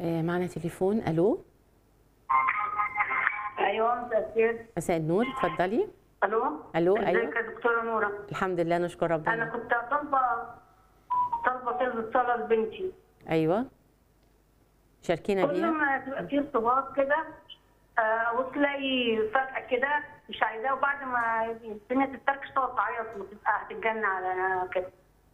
آه، معنا تليفون الو ايوه مساء الخير مساء النور اتفضلي الو ألو، ازيك أيوة. يا دكتوره نوره الحمد لله نشكر انا ربنا كنت طالبه طالبه طلبه صلاه لبنتي ايوه شاركينا كل بيها ما تبقى في ارتباط كده آه وتلاقي فجاه كده مش عايزاه وبعد ما الدنيا تتركش تقعد تعيط وتبقى هتتجنن على كده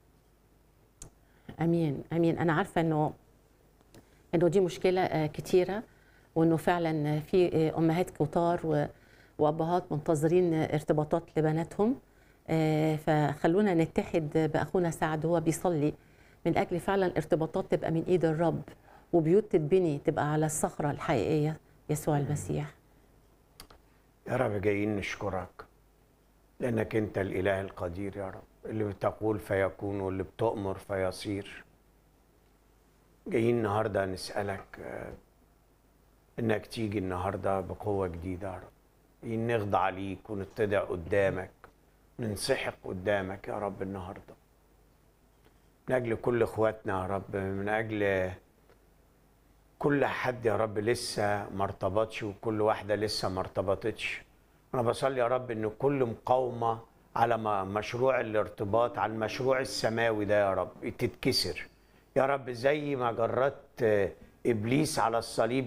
امين امين انا عارفه انه انه دي مشكله آه، كتيره وانه فعلا في آه، امهات كتار و- وابهات منتظرين آه، ارتباطات لبناتهم آه، فخلونا نتحد باخونا سعد هو بيصلي من اجل فعلا ارتباطات تبقى من ايد الرب وبيوت تتبني تبقى على الصخره الحقيقيه يسوع المسيح يا رب جايين نشكرك لأنك أنت الإله القدير يا رب اللي بتقول فيكون واللي بتؤمر فيصير جايين النهاردة نسألك آه، إنك تيجي النهاردة بقوة جديدة يا رب جايين نخضع ليك ونتضع قدامك ننسحق قدامك يا رب النهاردة من أجل كل إخواتنا يا رب من أجل كل حد يا رب لسه ما ارتبطش وكل واحده لسه ما ارتبطتش انا بصلي يا رب ان كل مقاومه على ما- مشروع الارتباط على المشروع السماوي ده يا رب تتكسر يا رب زي ما جردت ابليس على الصليب